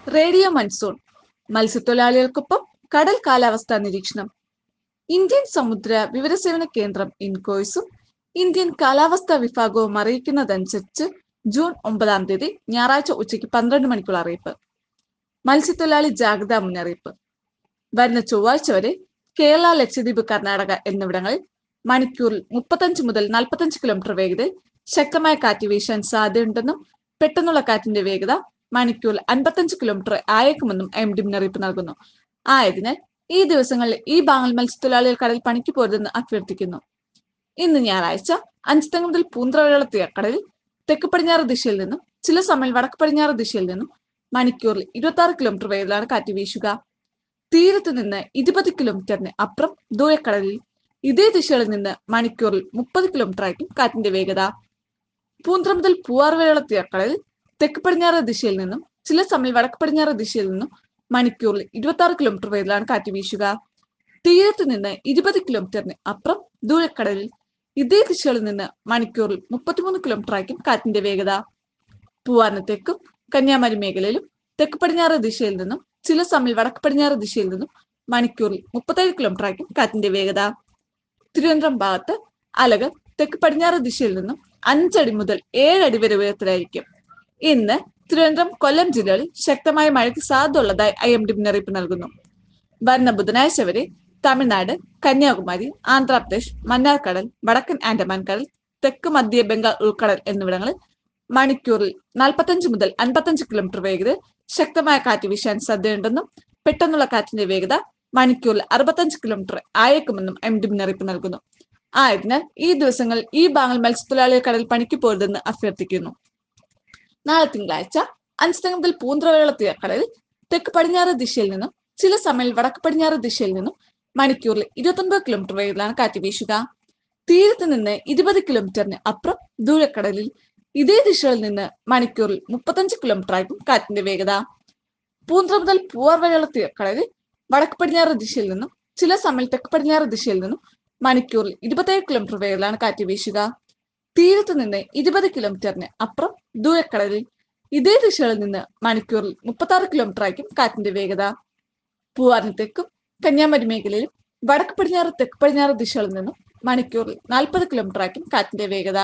radio monsoon മത്സ്യത്തൊഴിലാളികൾക്കൊപ്പം കടൽ കാലാവസ്ഥാ നിരീക്ഷണം ഇന്ത്യൻ സമുദ്ര വിവരസേവന കേന്ദ്രം ഇൻകോയ്സും ഇന്ത്യൻ കാലാവസ്ഥാ വിഭാഗവും അറിയിക്കുന്നതനുസരിച്ച് ജൂൺ ഒമ്പതാം തീയതി ഞായറാഴ്ച ഉച്ചയ്ക്ക് പന്ത്രണ്ട് മണിക്കുള്ള അറിയിപ്പ് മത്സ്യത്തൊഴിലാളി ജാഗ്രതാ മുന്നറിയിപ്പ് വരുന്ന ചൊവ്വാഴ്ച വരെ കേരള ലക്ഷദ്വീപ് കർണാടക എന്നിവിടങ്ങളിൽ മണിക്കൂറിൽ മുപ്പത്തഞ്ച് മുതൽ നാൽപ്പത്തഞ്ച് കിലോമീറ്റർ വേഗതയിൽ ശക്തമായ കാറ്റ് വീശാൻ സാധ്യതയുണ്ടെന്നും പെട്ടെന്നുള്ള കാറ്റിന്റെ വേഗത മണിക്കൂറിൽ അൻപത്തഞ്ച് കിലോമീറ്റർ ആയേക്കുമെന്നും എം ഡി മുന്നറിയിപ്പ് നൽകുന്നു ആയതിനാൽ ഈ ദിവസങ്ങളിൽ ഈ ഭാഗങ്ങൾ മത്സ്യത്തൊഴിലാളികൾ കടൽ പണിക്ക് പോരുതെന്ന് അഭ്യർത്ഥിക്കുന്നു ഇന്ന് ഞായറാഴ്ച അഞ്ചുതങ്ങ മുതൽ പൂന്തറവരെയുള്ള തീരക്കടലിൽ തെക്ക് പടിഞ്ഞാറ് ദിശയിൽ നിന്നും ചില സമയം വടക്ക് പടിഞ്ഞാറ് ദിശയിൽ നിന്നും മണിക്കൂറിൽ ഇരുപത്തി ആറ് കിലോമീറ്റർ വേഗത്തിലാണ് കാറ്റ് വീശുക തീരത്ത് നിന്ന് ഇരുപത് കിലോമീറ്ററിന് അപ്പുറം ദൂരക്കടലിൽ ഇതേ ദിശയിൽ നിന്ന് മണിക്കൂറിൽ മുപ്പത് കിലോമീറ്റർ ആയിരിക്കും കാറ്റിന്റെ വേഗത പൂന്തറ മുതൽ പൂവാർ വരെയുള്ള തീരക്കടലിൽ തെക്ക് പടിഞ്ഞാറ് ദിശയിൽ നിന്നും ചില സമയം വടക്ക് പടിഞ്ഞാറ് ദിശയിൽ നിന്നും മണിക്കൂറിൽ ഇരുപത്തി ആറ് കിലോമീറ്റർ വേഗത്തിലാണ് കാറ്റ് വീശുക തീരത്ത് നിന്ന് ഇരുപത് കിലോമീറ്ററിന് അപ്പുറം ദൂരക്കടലിൽ ഇതേ ദിശകളിൽ നിന്ന് മണിക്കൂറിൽ മുപ്പത്തിമൂന്ന് കിലോമീറ്റർ ആയിരിക്കും കാറ്റിന്റെ വേഗത പൂവാറിന് തെക്കും കന്യാകുമാരി മേഖലയിലും തെക്ക് പടിഞ്ഞാറ് ദിശയിൽ നിന്നും ചില സമയം വടക്ക് പടിഞ്ഞാറ് ദിശയിൽ നിന്നും മണിക്കൂറിൽ മുപ്പത്തേഴ് കിലോമീറ്റർ ആയിരിക്കും കാറ്റിന്റെ വേഗത തിരുവനന്തപുരം ഭാഗത്ത് അലകൾ തെക്ക് പടിഞ്ഞാറ് ദിശയിൽ നിന്നും അഞ്ചടി മുതൽ ഏഴടി വരെ ഉയരത്തിലായിരിക്കും ഇന്ന് തിരുവനന്തപുരം കൊല്ലം ജില്ലകളിൽ ശക്തമായ മഴയ്ക്ക് സാധ്യതയുള്ളതായി ഐ എം ഡി മുന്നറിയിപ്പ് നൽകുന്നു വരുന്ന ബുധനാഴ്ച വരെ തമിഴ്നാട് കന്യാകുമാരി ആന്ധ്രാപ്രദേശ് മന്നാർക്കടൽ വടക്കൻ ആൻഡമാൻ കടൽ തെക്ക് മധ്യ ബംഗാൾ ഉൾക്കടൽ എന്നിവിടങ്ങളിൽ മണിക്കൂറിൽ നാൽപ്പത്തഞ്ച് മുതൽ അൻപത്തഞ്ച് കിലോമീറ്റർ വേഗതയിൽ ശക്തമായ കാറ്റ് വീശാൻ സാധ്യതയുണ്ടെന്നും പെട്ടെന്നുള്ള കാറ്റിന്റെ വേഗത മണിക്കൂറിൽ അറുപത്തഞ്ച് കിലോമീറ്റർ ആയേക്കുമെന്നും എം ഡി മുന്നറിയിപ്പ് നൽകുന്നു ആയതിനാൽ ഈ ദിവസങ്ങളിൽ ഈ ഭാഗങ്ങൾ മത്സ്യത്തൊഴിലാളികൾ കടൽ പണിക്ക് പോരുതെന്ന് അഭ്യർത്ഥിക്കുന്നു നാളെ തിങ്കളാഴ്ച അഞ്ചുതങ്ങ മുതൽ പൂന്തറവരെയുള്ള തീരക്കടലിൽ തെക്ക് പടിഞ്ഞാറ് ദിശയിൽ നിന്നും ചില സമയം വടക്ക് പടിഞ്ഞാറ് ദിശയിൽ നിന്നും മണിക്കൂറിൽ ഇരുപത്തൊൻപത് കിലോമീറ്റർ വേഗത്തിലാണ് കാറ്റ് വീശുക തീരത്ത് നിന്ന് ഇരുപത് കിലോമീറ്ററിന് അപ്പുറം ദൂരക്കടലിൽ ഇതേ ദിശയിൽ നിന്ന് മണിക്കൂറിൽ മുപ്പത്തഞ്ച് കിലോമീറ്റർ ആയിരിക്കും കാറ്റിന്റെ വേഗത പൂന്തറ മുതൽ പൂവാർ വരെയുള്ള തീരക്കടലിൽ വടക്ക് പടിഞ്ഞാറ് ദിശയിൽ നിന്നും ചില സമയം തെക്ക് പടിഞ്ഞാറ് ദിശയിൽ നിന്നും മണിക്കൂറിൽ ഇരുപത്തേഴ് കിലോമീറ്റർ വേഗത്തിലാണ് കാറ്റ് വീശുക തീരത്ത് നിന്ന് ഇരുപത് കിലോമീറ്ററിന് അപ്പുറം ദൂരക്കടലിൽ ഇതേ ദിശകളിൽ നിന്ന് മണിക്കൂറിൽ മുപ്പത്തി ആറ് കിലോമീറ്റർ ആയിരിക്കും കാറ്റിന്റെ വേഗത പൂവാറിന് തെക്കും കന്യാകുമാരി മേഖലയിലും വടക്ക് പടിഞ്ഞാറ് തെക്ക് പടിഞ്ഞാറ് ദിശകളിൽ നിന്നും മണിക്കൂറിൽ നാൽപ്പത് കിലോമീറ്റർ ആയിരിക്കും കാറ്റിന്റെ വേഗത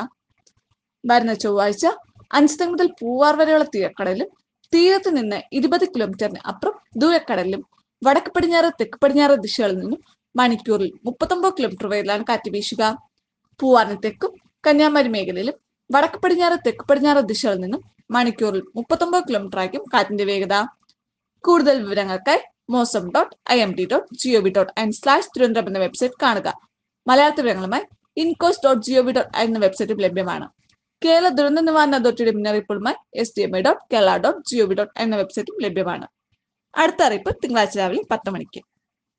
വരുന്ന ചൊവ്വാഴ്ച അഞ്ചുതങ്ങ മുതൽ പൂവാർ വരെയുള്ള തീരക്കടലിലും തീരത്ത് നിന്ന് ഇരുപത് കിലോമീറ്ററിന് അപ്പുറം ദൂരക്കടലിലും വടക്ക് പടിഞ്ഞാറ് തെക്ക് പടിഞ്ഞാറ് ദിശകളിൽ നിന്നും മണിക്കൂറിൽ മുപ്പത്തൊമ്പത് കിലോമീറ്റർ വേഗത്തിലാണ് കാറ്റ് വീശുക പൂവാറിന് തെക്കും കന്യാകുമാരി മേഖലയിലും വടക്ക് പടിഞ്ഞാറ് തെക്ക് പടിഞ്ഞാറ് ദിശകളിൽ നിന്നും മണിക്കൂറിൽ മുപ്പത്തൊമ്പത് കിലോമീറ്റർ ആയിരിക്കും കാറ്റിന്റെ വേഗത കൂടുതൽ വിവരങ്ങൾക്കായി Mausam dot I M D dot G O V dot in slash Thiruvananthapuram എന്ന വെബ്സൈറ്റ് കാണുക മലയാള വിവരങ്ങളുമായി INCOIS dot G O V dot എന്ന വെബ്സൈറ്റും ലഭ്യമാണ് കേരള ദുരന്ത നിവാരണ അതോറിറ്റിയുടെ മുന്നറിയിപ്പുകളുമായി S D M I dot Kerala dot G O V dot എന്ന വെബ്സൈറ്റും ലഭ്യമാണ് അടുത്ത അറിയിപ്പ് തിങ്കളാഴ്ച രാവിലെ പത്ത് മണിക്ക്